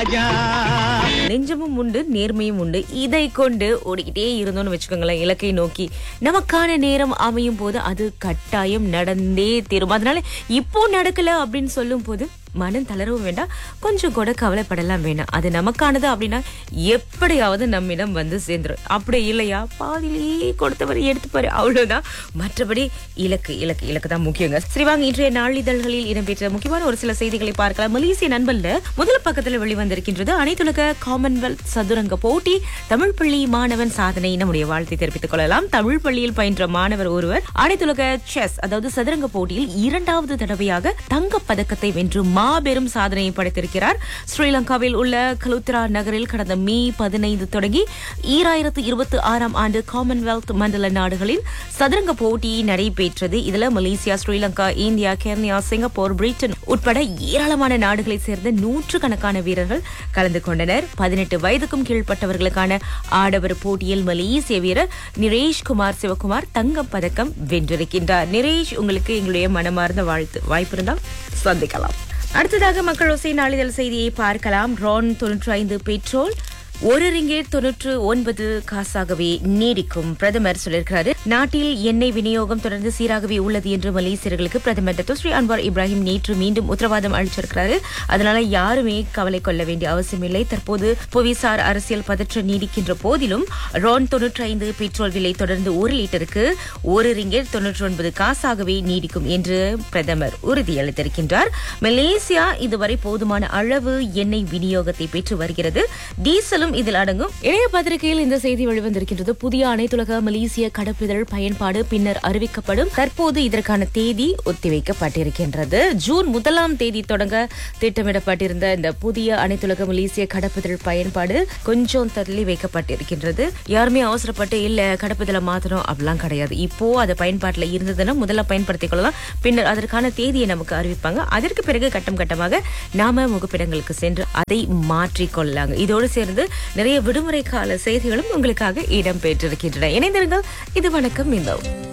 ராஜா நெஞ்சமும் உண்டு நேர்மையும் உண்டு இதை கொண்டு ஓடிக்கிட்டே இருந்தோம்னு வச்சுக்கோங்களேன் இலக்கை நோக்கி நமக்கான நேரம் அமையும் போது அது கட்டாயம் நடந்தே தீரும் அதனால இப்போ நடக்கல அப்படின்னு சொல்லும் போது மனம் தளரவும் வேண்டாம் கொஞ்சம் கூட கவலைப்படலாம் வேண்டாம் அது நமக்கானது அப்படின்னா எப்படியாவது நம்மிடம் வந்து சேர்ந்துரும் அப்படி இல்லையா பாதியிலேயே கொடுத்தவர் எடுத்துப்பாரு அவ்வளவுதான் மற்றபடி இலக்கு இலக்கு இலக்கு தான் முக்கியங்க சரி வாங்க இன்றைய நாளிதழ்களில் இடம்பெற்ற முக்கியமான ஒரு சில செய்திகளை பார்க்கலாம் மலேசிய நண்பல்ல முதல் பக்கத்துல வெளிவந்திருக்கின்றது அனைத்துலக காமன்வெல்த் சதுரங்க போட்டி தமிழ் பள்ளி மாணவன் சாதனை நம்முடைய வாழ்த்தை தெரிவித்துக் கொள்ளலாம் தமிழ் பள்ளியில் பயின்ற மாணவர் ஒருவர் அனைத்துலக செஸ் அதாவது சதுரங்க போட்டியில் இரண்டாவது தடவையாக தங்கப் பதக்கத்தை வென்று மாபெரும் சாதனையை படைத்திருக்கிறார் ஸ்ரீலங்காவில் உள்ள கலுத்ரா நகரில் கடந்த மே பதினைந்து தொடங்கி ஈராயிரத்து இருபத்தி ஆறாம் ஆண்டு காமன்வெல்த் மண்டல நாடுகளில் சதுரங்க போட்டி நடைபெற்றது இதுல Malaysia Sri Lanka India Kenya Singapore Britain உட்பட ஏராளமான நாடுகளைச் சேர்ந்த நூற்றுக்கணக்கான வீரர்கள் கலந்து கொண்டனர் பதினெட்டு வயதுக்கும் கீழ்ப்பட்டவர்களுக்கான ஆடவர் போட்டியில் மலேசிய வீரர் நிரேஷ் குமார் சிவகுமார் தங்கப் பதக்கம் வென்றிருக்கின்றார் நிரேஷ் உங்களுக்கு எங்களுடைய மனமார்ந்த வாழ்த்து வாய்ப்பு இருந்தால் சந்திக்கலாம் அடுத்ததாக மக்கள் ஒசை நாளிதழ் செய்தியை பார்க்கலாம் ரான் தொன்னூற்றி ஐந்து பெட்ரோல் ஒரு ரிங்கேட் தொன்னூற்று ஒன்பது காசாகவே நீடிக்கும் பிரதமர் சொல்லியிருக்கிறாரு நாட்டில் எண்ணெய் விநியோகம் தொடர்ந்து சீராகவே உள்ளது என்று மலேசியர்களுக்கு பிரதமர் டத்துஸ்ரீ அன்வார் இப்ராஹிம் நேற்று மீண்டும் உத்தரவாதம் அளிச்சிருக்கிறாரு அதனால யாருமே கவலை கொள்ள வேண்டிய அவசியமில்லை தற்போது புவிசார் அரசியல் பதற்றம் நீடிக்கின்ற போதிலும் ரான் தொன்னூற்றி ஐந்து பெட்ரோல் விலை தொடர்ந்து ஒரு லிட்டருக்கு ஒரு ரிங்கேட் தொன்னூற்றி ஒன்பது காசாகவே நீடிக்கும் என்று பிரதமர் உறுதியளித்திருக்கின்றார் மலேசியா இதுவரை போதுமான அளவு எண்ணெய் விநியோகத்தை பெற்று வருகிறது டீசலும் இதில் அடங்கும் இணைய பத்திரிகையில் இந்த செய்தி வெளிவந்திருக்கின்றது புதிய அனைத்துலக மலேசிய கடப்பிதழ் பயன்பாடு பின்னர் அறிவிக்கப்படும் தற்போது இதற்கான தேதி ஒத்திவைக்கப்பட்டிருக்கின்றது ஜூன் முதலாம் தேதி தொடங்க திட்டமிடப்பட்டிருந்த இந்த புதிய அனைத்துலக மலேசிய கடப்பிதழ் பயன்பாடு கொஞ்சம் தள்ளி வைக்கப்பட்டிருக்கின்றது யாருமே அவசரப்பட்டு இல்ல கடப்பிதழை மாத்தணும் அப்படிலாம் கிடையாது இப்போ அது பயன்பாட்டுல இருந்ததுன்னா முதல்ல பயன்படுத்திக் கொள்ளலாம் பின்னர் அதற்கான தேதியை நமக்கு அறிவிப்பாங்க அதற்கு பிறகு கட்டம் கட்டமாக நாம முகப்பிடங்களுக்கு சென்று அதை மாற்றிக் கொள்ளலாங்க இதோடு சேர்ந்து நிறைய விடுமுறை கால செய்திகளும் உங்களுக்காக இடம்பெற்றிருக்கின்றன இணைந்திருங்கள் இது வணக்கம் இந்த